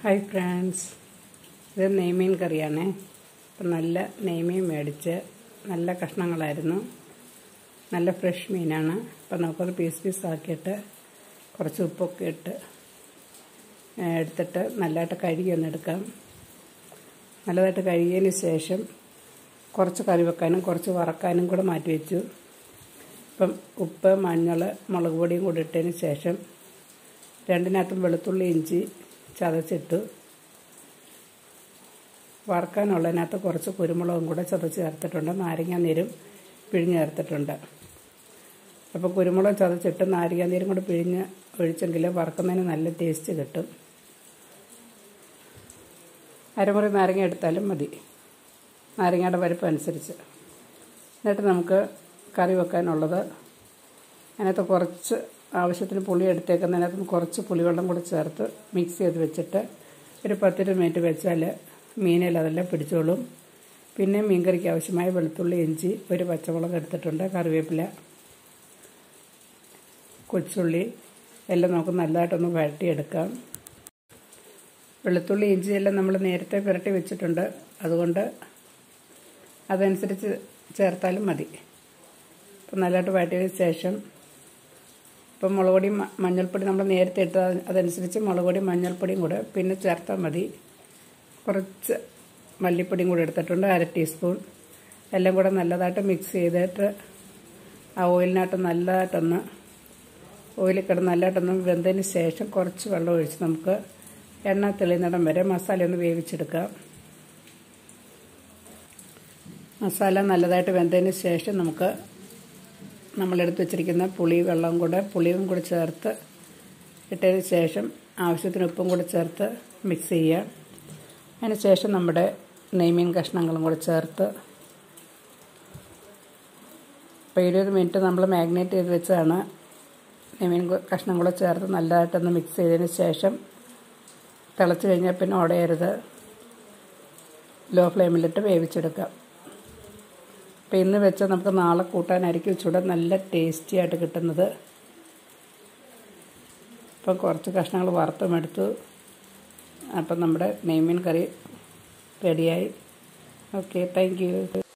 hi friends ഇത് നെയ്മീൻ കറിയാണേ അപ്പം നല്ല നെയ്മീൻ മേടിച്ച് നല്ല കഷ്ണങ്ങളായിരുന്നു നല്ല ഫ്രഷ് മീനാണ് അപ്പം നമുക്കത് പീസ് പീസ് ആക്കിയിട്ട് കുറച്ച് ഉപ്പൊക്കെ ഇട്ട് ഏ, എടുത്തിട്ട് നല്ലതായിട്ട് കഴുകി ഒന്ന് എടുക്കാം നല്ലതായിട്ട് കഴുകിയതിന് ശേഷം കുറച്ച് കറി വെക്കാനും കുറച്ച് വറക്കാനും കൂടെ മാറ്റി വെച്ചു ഇപ്പം ഉപ്പ് മഞ്ഞൾ മുളക് പൊടിയും കൂടി ഇട്ടതിന് ശേഷം രണ്ടിനകത്തും വെളുത്തുള്ളി ഇഞ്ചി ചതച്ചിട്ടു വറുക്കാനുള്ളതിനകത്ത് കുറച്ച് കുരുമുളകും കൂടെ ചതച്ച് ചേർത്തിട്ടുണ്ട് നാരങ്ങ നീരും പിഴിഞ്ഞ് ചേർത്തിട്ടുണ്ട് അപ്പോൾ കുരുമുളക് ചതച്ചിട്ട് നാരങ്ങ നീരും കൂടെ പിഴിഞ്ഞ് ഒഴിച്ചെങ്കിൽ വറുക്കുന്നതിന് നല്ല ടേസ്റ്റ് കിട്ടും അരമുറി നാരങ്ങ എടുത്താലും മതി നാരങ്ങയുടെ പരിപ്പ് അനുസരിച്ച് എന്നിട്ട് നമുക്ക് കറി വെക്കാനുള്ളത് അതിനകത്ത് കുറച്ച് ആവശ്യത്തിന് പുളി എടുത്തേക്കുന്നതിനകത്ത് കുറച്ച് പുളിവെള്ളം കൂടി ചേർത്ത് മിക്സ് ചെയ്ത് വെച്ചിട്ട് ഒരു പത്തിരുപത് മിനിറ്റ് വെച്ചാൽ മീനിൽ അതെല്ലാം പിടിച്ചോളും പിന്നെ മീൻകറിക്ക് ആവശ്യമായ വെളുത്തുള്ളി ഇഞ്ചി ഒരു പച്ചമുളക് എടുത്തിട്ടുണ്ട് കറിവേപ്പില കൊച്ചുള്ളി എല്ലാം നമുക്ക് നല്ലതായിട്ടൊന്ന് വഴട്ടിയെടുക്കാം വെളുത്തുള്ളി ഇഞ്ചി എല്ലാം നമ്മൾ നേരത്തെ പുരട്ടി വെച്ചിട്ടുണ്ട് അതുകൊണ്ട് അതനുസരിച്ച് ചേർത്താലും മതി അപ്പം നല്ലതായിട്ട് വഴറ്റിയതിന് ശേഷം ഇപ്പം മുളക് പൊടി മ- മഞ്ഞൾപ്പൊടി നമ്മൾ നേരത്തെ ഇട്ട അതനുസരിച്ച് മുളക് പൊടി മഞ്ഞൾപ്പൊടിയും കൂടെ പിന്നെ ചേർത്താൽ മതി കുറച്ച് മല്ലിപ്പൊടിയും കൂടെ എടുത്തിട്ടുണ്ട് അര ടീസ്പൂൺ എല്ലാം കൂടെ നല്ലതായിട്ട് മിക്സ് ചെയ്തിട്ട് ആ ഓയിലിനകത്ത് നല്ലതായിട്ടൊന്ന് ഓയിൽ കിടന്ന് നല്ലതായിട്ടൊന്ന് വെന്തതിന് ശേഷം കുറച്ച് വെള്ളം ഒഴിച്ച് നമുക്ക് എണ്ണ തെളിയുന്നിടം വരെ മസാല ഒന്ന് വേവിച്ചെടുക്കാം മസാല നല്ലതായിട്ട് വെന്തതിന് ശേഷം നമുക്ക് നമ്മളെടുത്ത് വെച്ചിരിക്കുന്ന പുളി വെള്ളം കൂടെ പുളിയും കൂടെ ചേർത്ത് ഇട്ടതിന് ശേഷം ആവശ്യത്തിന് ഉപ്പും കൂടെ ചേർത്ത് മിക്സ് ചെയ്യുക അതിന് ശേഷം നമ്മുടെ നെയ്മീൻ കഷ്ണങ്ങളും കൂടെ ചേർത്ത് ഇപ്പോൾ ഇരുപത് മിനിറ്റ് നമ്മൾ മാഗ്നേറ്റ് ചെയ്ത് വെച്ചാണ് നെയ്മീൻ കു- കഷ്ണം കൂടെ ചേർത്ത് നല്ലതായിട്ടൊന്ന് മിക്സ് ചെയ്തതിന് ശേഷം തിളച്ച് കഴിഞ്ഞാൽ പിന്നെ ഉടയരുത് ലോ ഫ്ലെയിമിലിട്ട് വേവിച്ചെടുക്കാം അപ്പോൾ ഇന്ന് വെച്ചാൽ നമുക്ക് നാളെ കൂട്ടാനായിരിക്കും ഇച്ചിരി നല്ല ടേസ്റ്റി ആയിട്ട് കിട്ടുന്നത് ഇപ്പം കുറച്ച് കഷ്ണങ്ങൾ വറുത്തും എടുത്തു അപ്പം നമ്മുടെ നെയ്മീൻ കറി റെഡിയായി ഓക്കെ താങ്ക് യു